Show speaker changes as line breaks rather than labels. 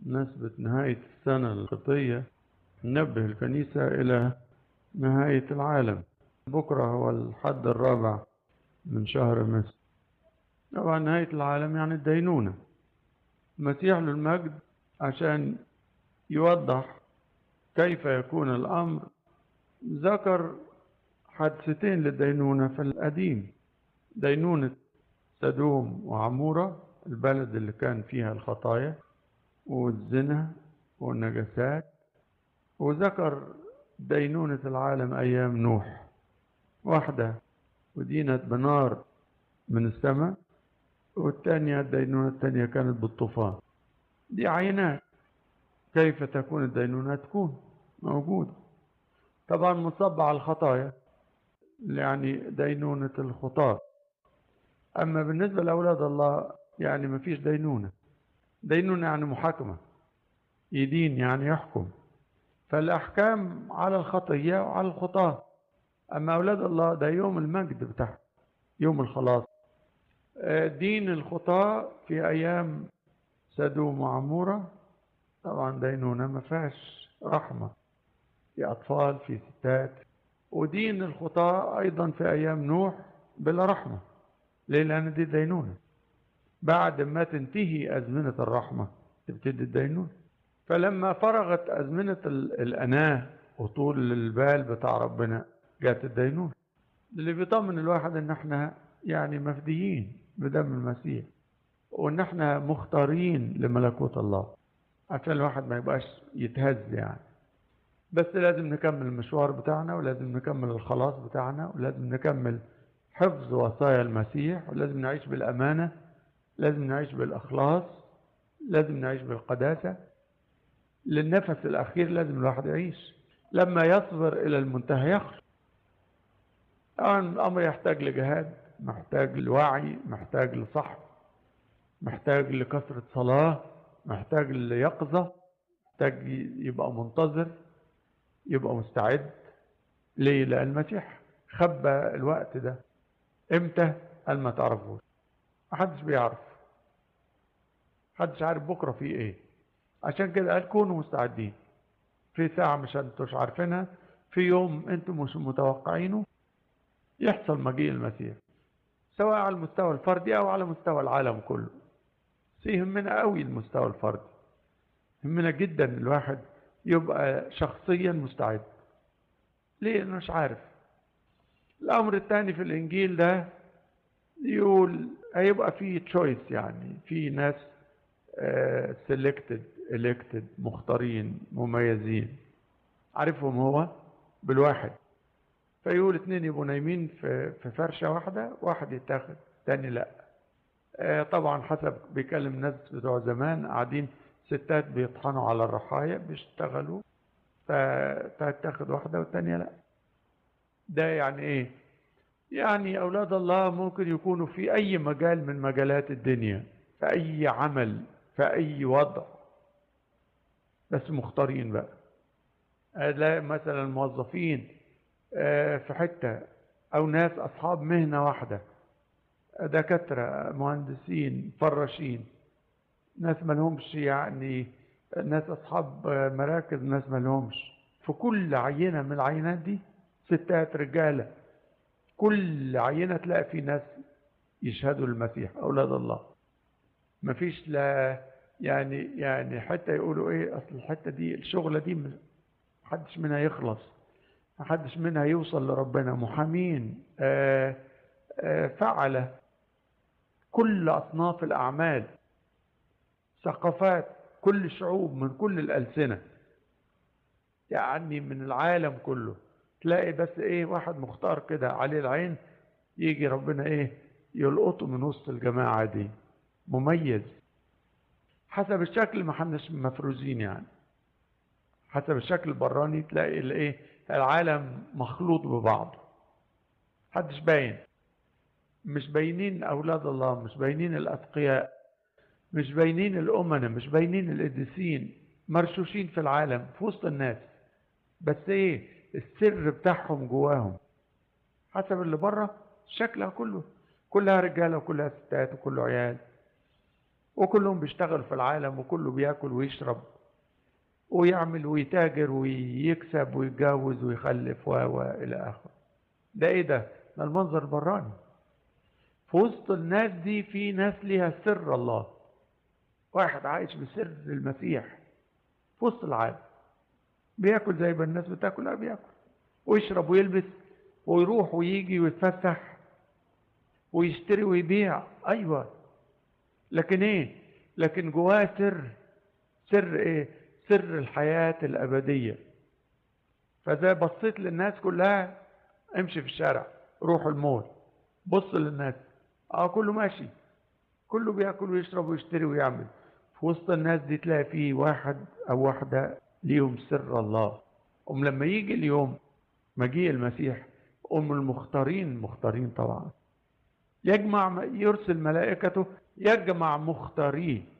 بمناسبة نهاية السنة القبطية ننبه الكنيسة إلى نهاية العالم بكرة هو الحد الرابع من شهر مصر طبعا نهاية العالم يعني الدينونة المسيح له المجد عشان يوضح كيف يكون الأمر ذكر حادثتين للدينونة في القديم دينونة سدوم وعمورة البلد اللي كان فيها الخطايا والزنا والنجاسات وذكر دينونة العالم أيام نوح واحدة ودينت بنار من السماء والثانية الدينونة الثانية كانت بالطوفان دي عينات كيف تكون الدينونة تكون موجودة طبعا مصب على الخطايا يعني دينونة الخطاة أما بالنسبة لأولاد الله يعني ما فيش دينونة دينونة يعني محاكمة يدين يعني يحكم فالأحكام على الخطية وعلى الخطاة أما أولاد الله ده يوم المجد بتاعه يوم الخلاص دين الخطاة في أيام سدوم وعمورة طبعا دينونة ما فيهاش رحمة في أطفال في ستات ودين الخطاة أيضا في أيام نوح بلا رحمة ليه لأن دي دينونة بعد ما تنتهي أزمنة الرحمة تبتدي الدينونة فلما فرغت أزمنة الأناة وطول البال بتاع ربنا جات الدينونة اللي بيطمن الواحد ان احنا يعني مفديين بدم المسيح وان احنا مختارين لملكوت الله عشان الواحد ما يبقاش يتهز يعني بس لازم نكمل المشوار بتاعنا ولازم نكمل الخلاص بتاعنا ولازم نكمل حفظ وصايا المسيح ولازم نعيش بالأمانة لازم نعيش بالإخلاص لازم نعيش بالقداسة للنفس الأخير لازم الواحد يعيش لما يصبر إلى المنتهى يخرج طبعا الأمر يحتاج لجهاد محتاج لوعي محتاج لصحب محتاج لكثرة صلاة محتاج ليقظة محتاج يبقى منتظر يبقى مستعد ليه لأن المسيح خبى الوقت ده امتى قال ما تعرفوش محدش بيعرف محدش عارف بكرة في ايه عشان كده قال كونوا مستعدين في ساعة مش انتوش عارفينها في يوم انتم مش متوقعينه يحصل مجيء المسيح سواء على المستوى الفردي او على مستوى العالم كله بس يهمنا قوي المستوى الفردي يهمنا جدا الواحد يبقى شخصيا مستعد ليه انا مش عارف الامر الثاني في الانجيل ده يقول هيبقى في تشويس يعني في ناس سيلكتد الكتد مختارين مميزين عارفهم هو بالواحد فيقول اتنين يبقوا نايمين في في فرشه واحده واحد يتاخد تاني لا آه طبعا حسب بيكلم ناس بتوع زمان قاعدين ستات بيطحنوا على الرحايا بيشتغلوا فتتاخد واحده والتانيه لا ده يعني ايه يعني اولاد الله ممكن يكونوا في اي مجال من مجالات الدنيا في اي عمل في اي وضع بس مختارين بقى لا مثلا موظفين في حتة أو ناس أصحاب مهنة واحدة دكاترة مهندسين فراشين ناس ملهمش يعني ناس أصحاب مراكز ناس ملهمش في كل عينة من العينات دي ستات رجالة كل عينة تلاقي في ناس يشهدوا للمسيح أولاد الله مفيش لا يعني يعني حتى يقولوا ايه اصل الحته دي الشغله دي محدش منها يخلص محدش منها يوصل لربنا محامين آآ آآ فعلة كل أصناف الأعمال ثقافات كل الشعوب من كل الألسنة يعني من العالم كله تلاقي بس ايه واحد مختار كده عليه العين يجي ربنا ايه يلقطه من وسط الجماعة دي مميز حسب الشكل ما احناش مفروزين يعني حسب الشكل البراني تلاقي الايه العالم مخلوط ببعضه محدش باين مش باينين اولاد الله مش باينين الاتقياء مش باينين الامنه مش باينين القديسين مرشوشين في العالم في وسط الناس بس ايه السر بتاعهم جواهم حسب اللي بره شكلها كله كلها رجاله وكلها ستات وكله عيال وكلهم بيشتغل في العالم وكله بياكل ويشرب ويعمل ويتاجر ويكسب ويتجوز ويخلف و و الى اخره ده ايه ده ده المنظر البراني في وسط الناس دي في ناس ليها سر الله واحد عايش بسر المسيح في وسط العالم بياكل زي ما الناس بتاكل لا بياكل ويشرب ويلبس ويروح ويجي ويتفسح ويشتري ويبيع ايوه لكن ايه لكن جواه سر سر ايه سر الحياة الأبدية فإذا بصيت للناس كلها امشي في الشارع روح المول بص للناس اه كله ماشي كله بياكل ويشرب ويشتري ويعمل في وسط الناس دي تلاقي فيه واحد او واحدة ليهم سر الله ام لما يجي اليوم مجيء المسيح ام المختارين مختارين طبعا يجمع يرسل ملائكته يجمع مختاريه